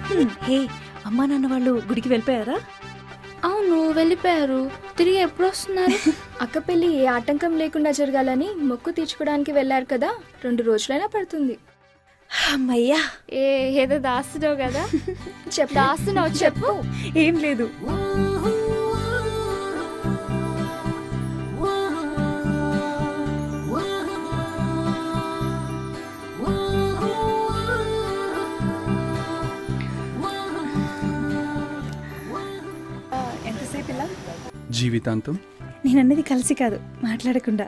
హే అమ్మా నాన్న వాళ్ళు గుడికి వెళ్ళిపోయారా అవును వెళ్ళిపోయారు తిరిగి ఎప్పుడు వస్తున్నారు అక్క పెళ్లి ఏ ఆటంకం లేకుండా జరగాలని మొక్కు తీర్చుకోవడానికి వెళ్ళారు కదా రెండు రోజులైనా పడుతుంది అమ్మయ్యా ఏ ఏదో దాస్తున్నావు కదా చెప్పు దాస్తున్నావు చెప్పు ఏం లేదు ఆ, ఎంతసేపు ఇలా జీవితాంతం నేను అన్నది కలిసి కాదు మాట్లాడకుండా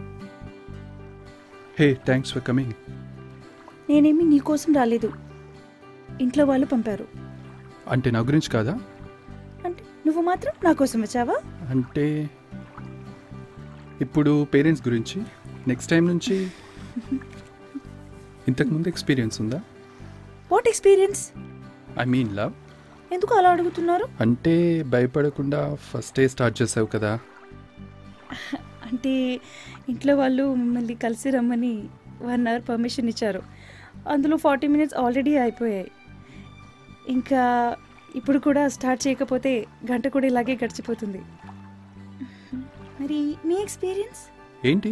హే థ్యాంక్స్ ఫర్ కమింగ్ నేనేమి నీ కోసం రాలేదు ఇంట్లో వాళ్ళు పంపారు అంటే నా గురించి కాదా అంటే నువ్వు మాత్రం నా కోసం వచ్చావా అంటే ఇప్పుడు పేరెంట్స్ గురించి నెక్స్ట్ టైం నుంచి ఇంతకుముందు ఎక్స్పీరియన్స్ ఉందా what experience I mean love ఎందుకు అలా అడుగుతున్నారు అంటే భయపడకుండా ఫస్టే స్టార్ట్ చేసావు కదా అంటే ఇంట్లో వాళ్ళు మిమ్మల్ని కలిసి రమ్మని వన్ అవర్ పర్మిషన్ ఇచ్చారు అందులో ఫార్టీ మినిట్స్ ఆల్రెడీ అయిపోయాయి ఇంకా ఇప్పుడు కూడా స్టార్ట్ చేయకపోతే గంట కూడా ఇలాగే గడిచిపోతుంది మరి మీ ఎక్స్పీరియన్స్ ఏంటి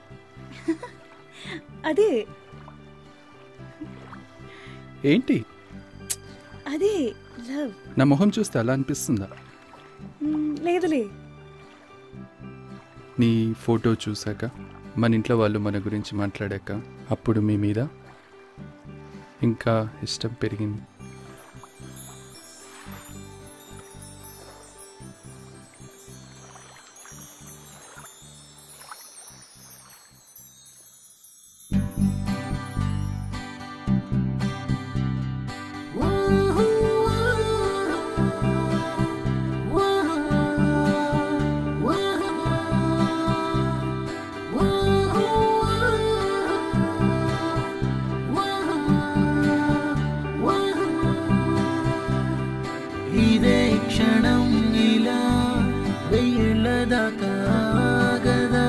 అదే ఏంటి అదే లవ్ నా మొహం చూస్తే అలా అనిపిస్తుందా లేదులే నీ ఫోటో చూసాక మన ఇంట్లో వాళ్ళు మన గురించి మాట్లాడాక అప్పుడు మీ మీద ఇంకా ఇష్టం పెరిగింది ఇదే క్షణం ఇలా వెయ్యేళ్ళ దాకా ఆగదా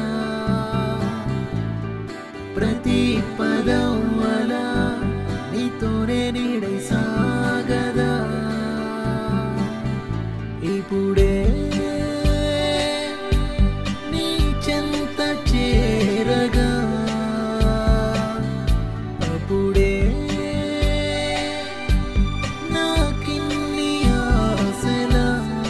ప్రతి పదం అలా నీతోనే నీడై సాగదా ఇప్పుడే నీ చెంత చేరగా అప్పుడే నాకిన్ని ఆశలా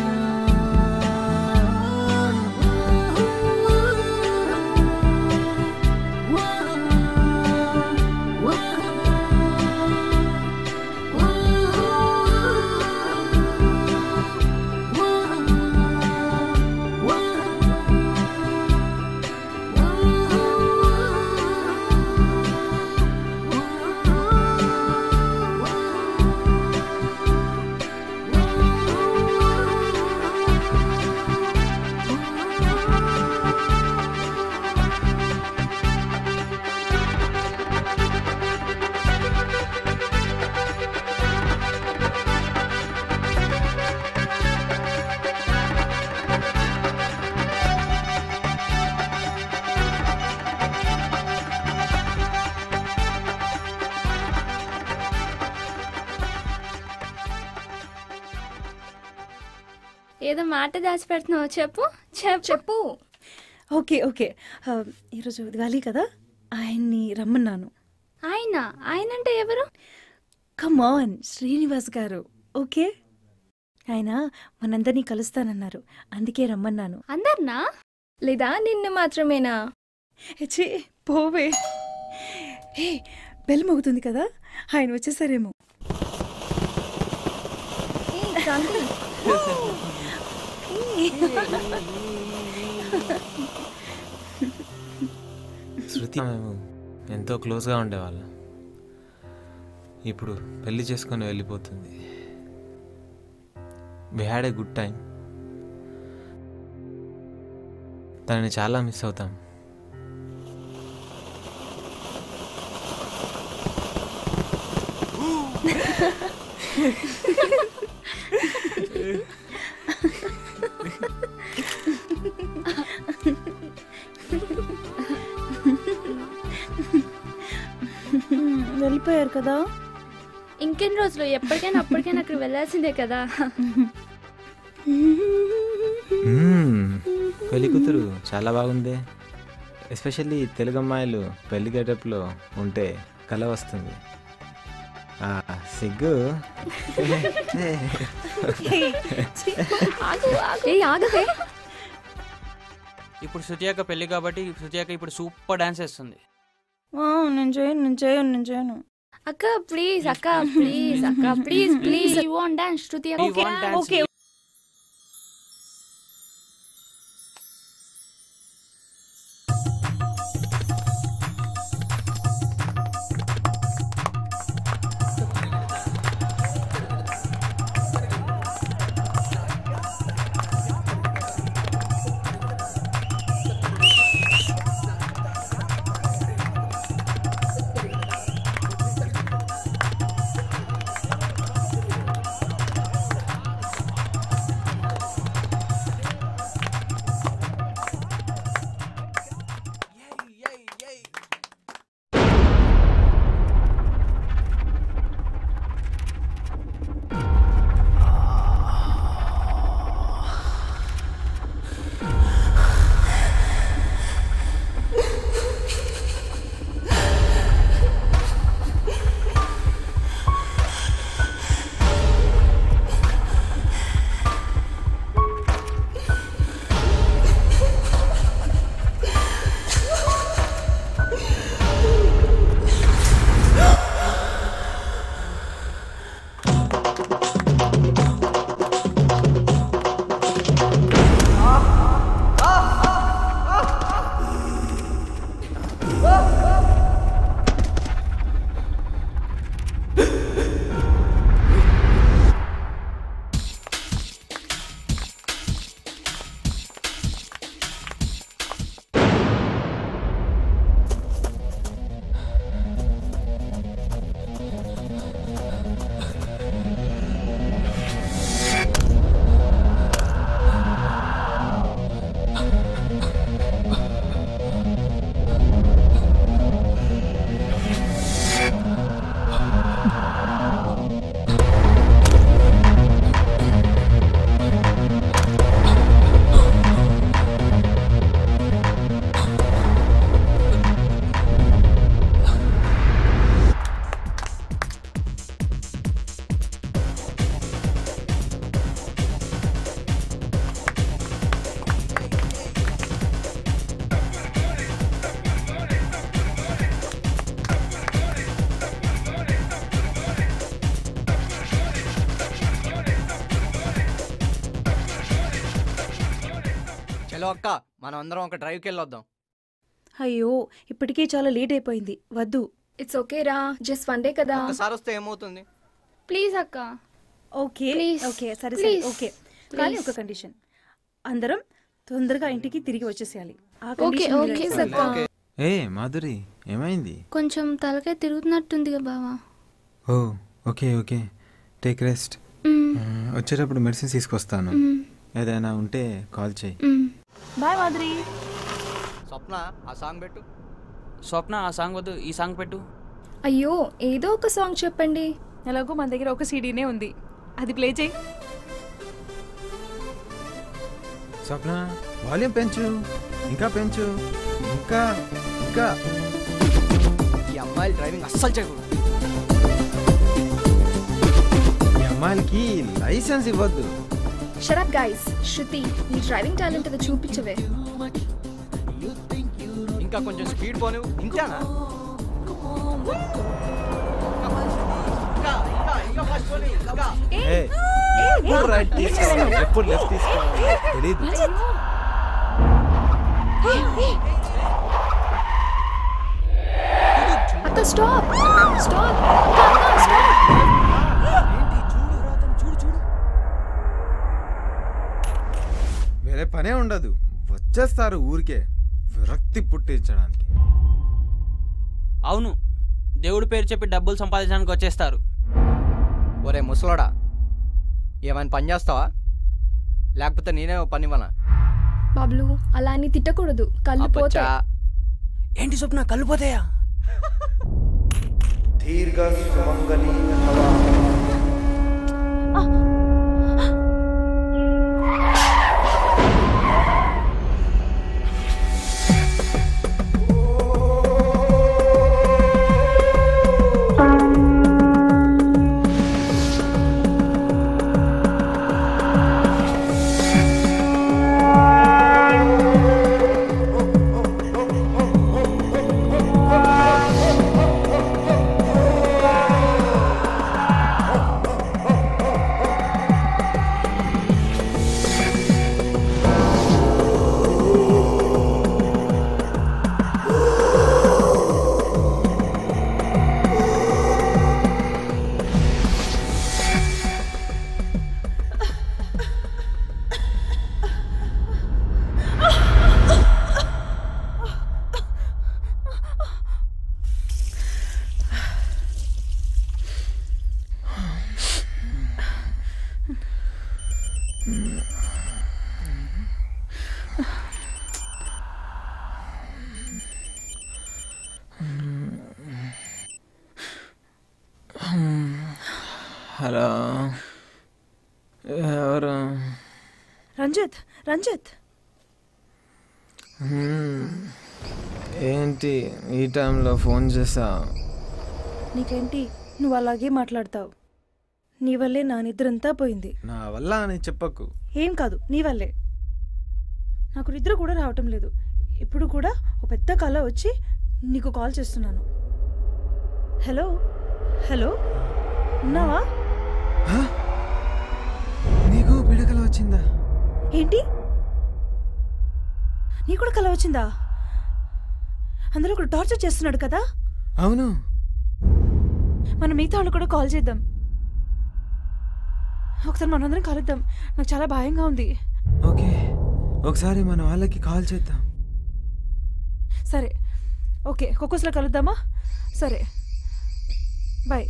ఏదో మాట దాచిపెడుతున్నావు చెప్పు చెప్పు చెప్పు ఓకే ఓకే ఆ, ఈరోజు దివాళీ కదా ఆయన్ని రమ్మన్నాను ఆయన ఆయన అంటే ఎవరు కమాన్ శ్రీనివాస్ గారు ఓకే ఆయన మనందరినీ కలుస్తానన్నారు అందుకే రమ్మన్నాను అందరినా లేదా నిన్ను మాత్రమేనా ఛీ పోవే హే బెల్ మోగుతుంది కదా ఆయన వచ్చేసారేమో ఏయ్, క్రాంతి శృతి మేము ఎంతో క్లోజ్గా ఉండేవాళ్ళం ఇప్పుడు పెళ్లి చేసుకొని వెళ్ళిపోతుంది we had a good time తనని చాలా మిస్ అవుతాం వెళ్ళిపోయారు కదా ఇంకెన్ని రోజులు ఎప్పటికైనా అప్పటికైనా అక్కడ వెళ్ళాల్సిందే కదా మ్మ్. పెళ్లి కూతురు చాలా బాగుంది ఎస్పెషల్లీ తెలుగు అమ్మాయిలు పెళ్లి గెటప్లో ఉంటే కళ వస్తుంది ఆ, సిగ్గు ఏ ఆగవే ఇప్పుడు శృతియాక పెళ్లి కాబట్టి శృతియాక ఇప్పుడు సూపర్ డాన్స్ వేస్తుంది ఆ, నేను చేయను నేను చేయను నేను చేయను అక్క ప్లీజ్ అక్క ప్లీజ్ అక్క please please you want dance Shruti We అక్క want dance. ఓకే చలో అక్క మనం అందరం ఒక డ్రైవ్కి వెళ్ళొద్దాం అయ్యో ఇప్పటికే చాలా లేట్ అయిపోయింది వద్దు ఇట్స్ ఓకే రా జస్ట్ వన్ డే కదా ఒకసారి వస్తే ఏమవుతుంది ప్లీజ్ అక్క ఓకే Please, ఓకే సరే సరే please, ఓకే కానీ please. ఒక కండిషన్ అందరం తొందరగా ఇంటికి తిరిగి వచ్చేసేయాలి ఆ ఓకే కండిషన్ ఓకే మీద- సక్క ఏ మాధురి ఏమైంది కొంచెం తలకాయ తిరుగుతున్నట్టుంది కదా బావా oh okay okay take rest hmm, వచ్చేటప్పుడు మెడిసిన్స్ తీసుకొస్తాను మ్మ్, ఏదైనా ఉంటే కాల్ చేయి మ్మ్. బాయ్ మాధురి స్వప్న ఆ సాంగ్ పెట్టు స్వప్న ఆ సాంగ్ వద్దు ఈ సాంగ్ పెట్టు అయ్యో ఏదో ఒక సాంగ్ చెప్పండి ఎలాగో మన దగ్గర ఒక సీడీనే ఉంది అది ప్లే చేయి స్వప్న వాల్యూమ్ పెంచు ఇంకా పెంచు ఇంకా ఇంకా ఈ అమ్మాయిలు డ్రైవింగ్ అస్సలు చేయకూడదు ఈ అమ్మాయిలకి లైసెన్స్ ఇవ్వద్దు షరప్ గైస్ శృతి నీ డ్రైవింగ్ టాలెంట్ అది చూపించవే ఇంకా కొంచెం స్పీడ్ పోను ఇంకానా ఇంకా, ఇంకా, ఇంకా fast పోనీ, ఇంకా. ఏ, ఎప్పుడు రైట్ తీసుకోవాలి ఎప్పుడు లెఫ్ట్ తీసుకోవాలి తెలీదు అక్క స్టాప్ స్టాప్ స్టాప్ వేరే పనే ఉండదు వచ్చేస్తారు ఊరికే విరక్తి పుట్టించడానికి అవును దేవుడి పేరు చెప్పి డబ్బులు సంపాదించడానికి వచ్చేస్తారు ఒరే ముసలోడా ఏమైనా పని చేస్తావా లేకపోతే నేనే ఓ పని ఇవ్వనా బాబ్లు అలా అని తిట్టకూడదు కళ్ళు అబ్బచ్చా. పోతాయి ఏంటి స్వప్న కళ్ళు పోతాయా దీర్ఘ సుమంగళి భవ హలో ఎవరు రంజిత్ రంజిత్ హ్మ్. ఏంటి ఈ టైంలో ఫోన్ చేసా నీకేంటి నువ్వు అలాగే మాట్లాడతావు నీ వల్లే నా నిద్రంతా పోయింది నా వల్ల అని చెప్పకు ఏం కాదు నీ వల్లే నాకు నిద్ర కూడా రావటం లేదు ఇప్పుడు కూడా ఒక పెద్ద కళ వచ్చి నీకు కాల్ చేస్తున్నాను హలో హలో ఉన్నావా నీకు పిడకలు వచ్చిందా ఏంటి నీ కూడా కళ వచ్చిందా అందులో ఒకడు టార్చర్ చేస్తున్నాడు కదా అవును మనం మిగతా వాళ్ళు కూడా కాల్ చేద్దాం ఒకసారి మనందరం కలుద్దాం నాకు చాలా భయంగా ఉంది ఓకే ఒకసారి మన వాళ్ళకి కాల్ చేద్దాం సరే ఓకే కొక్కస్లో కలుద్దామా సరే బాయ్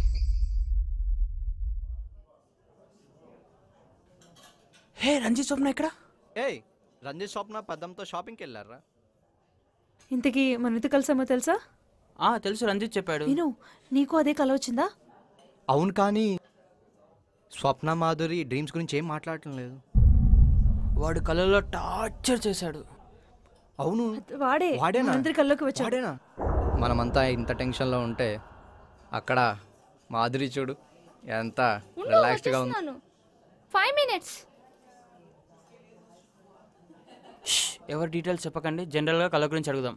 హే రంజిత్ స్వప్న ఇక్కడ ఏయ్ రంజిత్ స్వప్న పద్దంతో షాపింగ్కి వెళ్ళారా ఇంతకీ మనం ఎంత కలిసామో తెలుసా ఆ తెలుసు రంజిత్ చెప్పాడు విను నీకు అదే కల వచ్చిందా అవును కానీ స్వప్న మాధురి డ్రీమ్స్ గురించి ఏం మాట్లాడటం లేదు వాడు కళ్ళలో టార్చర్ చేశాడు అవును వాడే వాడేనా? మనందరి కల్లోకి వచ్చాడు వాడేనా మనమంతా ఇంత టెన్షన్లో ఉంటే అక్కడ మాధురి చూడు ఎంత రిలాక్స్డ్గా ఉంది వచ్చేస్తున్నాను ఫైవ్ మినిట్స్ ష్, ఎవరి డీటెయిల్స్ చెప్పకండి జనరల్గా కళ్ళ గురించి అడుగుదాం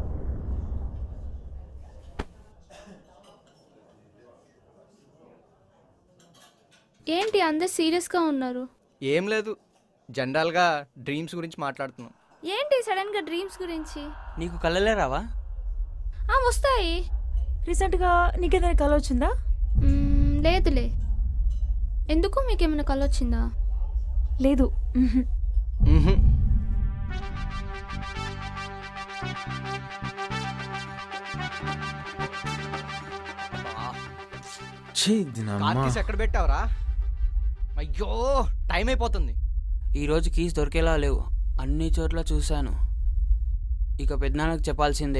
ఏంటి అందరు సీరియస్గా ఉన్నారు ఏం లేదు జనరల్గా డ్రీమ్స్ గురించి మాట్లాడుతున్నాం ఏంటి సడన్గా డ్రీమ్స్ గురించి నీకు కళ్ళలే రావా ఆ వస్తాయి రీసెంట్గా నీకేదైనా కల వచ్చిందా మ్మ్, లేదులే ఎందుకు మీకేమైనా కళ వచ్చిందా లేదు మ్హూ. మ్హూ. ఛీ దీనమ్మా కార్కీస్ ఎక్కడ పెట్టావురా అయ్యో టైం అయిపోతుంది ఈరోజు కీస్ దొరికేలా లేవు అన్ని చోట్ల చూశాను ఇక పెద్దనాన్నకు చెప్పాల్సిందే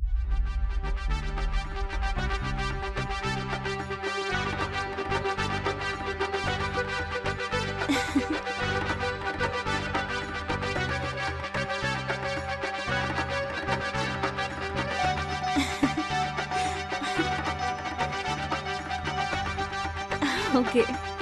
ఓకే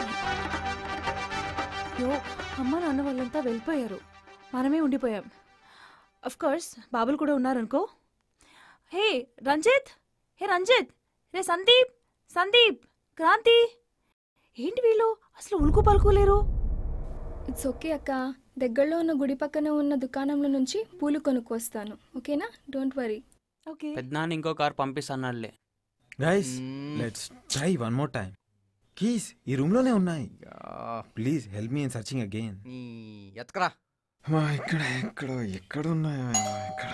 యో అమ్మ నాన్న వాళ్ళంతా వెళ్ళిపోయారు మనమే ఉండిపోయాం అఫ్ కోర్స్ బాబులు కూడా ఉన్నారనుకో హే రంజిత్ హే రంజిత్ రే సందీప్ సందీప్ క్రాంతి ఏంటి వీళ్ళు అసలు ఉలుకు పలుకోలేరు ఇట్స్ ఓకే అక్క దగ్గరలో ఉన్న గుడి పక్కన ఉన్న దుకాణంలో నుంచి పూలు కొనుక్కొస్తాను ఓకేనా డోంట్ వరీ ఓకే పెద్దనాన్న ఇంకో కార్ పంపిస్తానులే guys hmm. Let's try one more time keys ఈ రూమ్ లోనే ఉన్నాయి yeah, please help me in searching again నీ ఎత్తుకరా ఇక్కడ ఎక్కడ ఎక్కడ ఉన్నాయో ఏమో, ఇక్కడ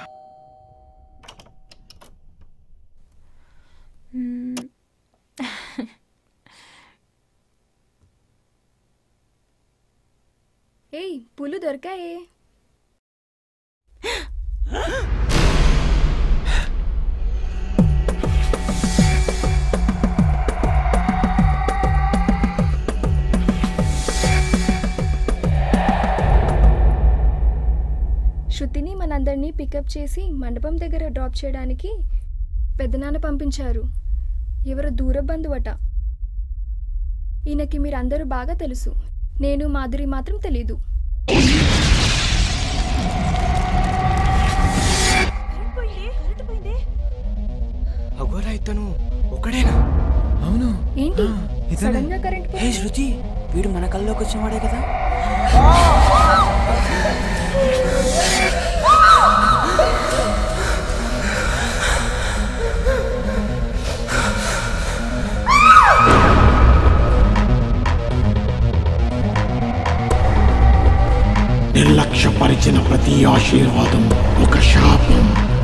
ఏయ్ పూలు దొరికాయే అందరినీ పికప్ చేసి మండపం దగ్గర డ్రాప్ చేయడానికి పెద్దనాన్న పంపించారు ఎవరో దూర బంధువట ఈయనకి మీరందరూ బాగా తెలుసు నేను మాధురి మాత్రం తెలీదు అగోరా ఇతను ఒకడేనా అవును ఏంటి ఇతనే. సడన్ గా కరెంట్ హే శృతి వీడు మన కల్లోకి వచ్చినవాడే కదా నిర్లక్ష్యపరిచిన ప్రతి ఆశీర్వాదం ఒక శాపం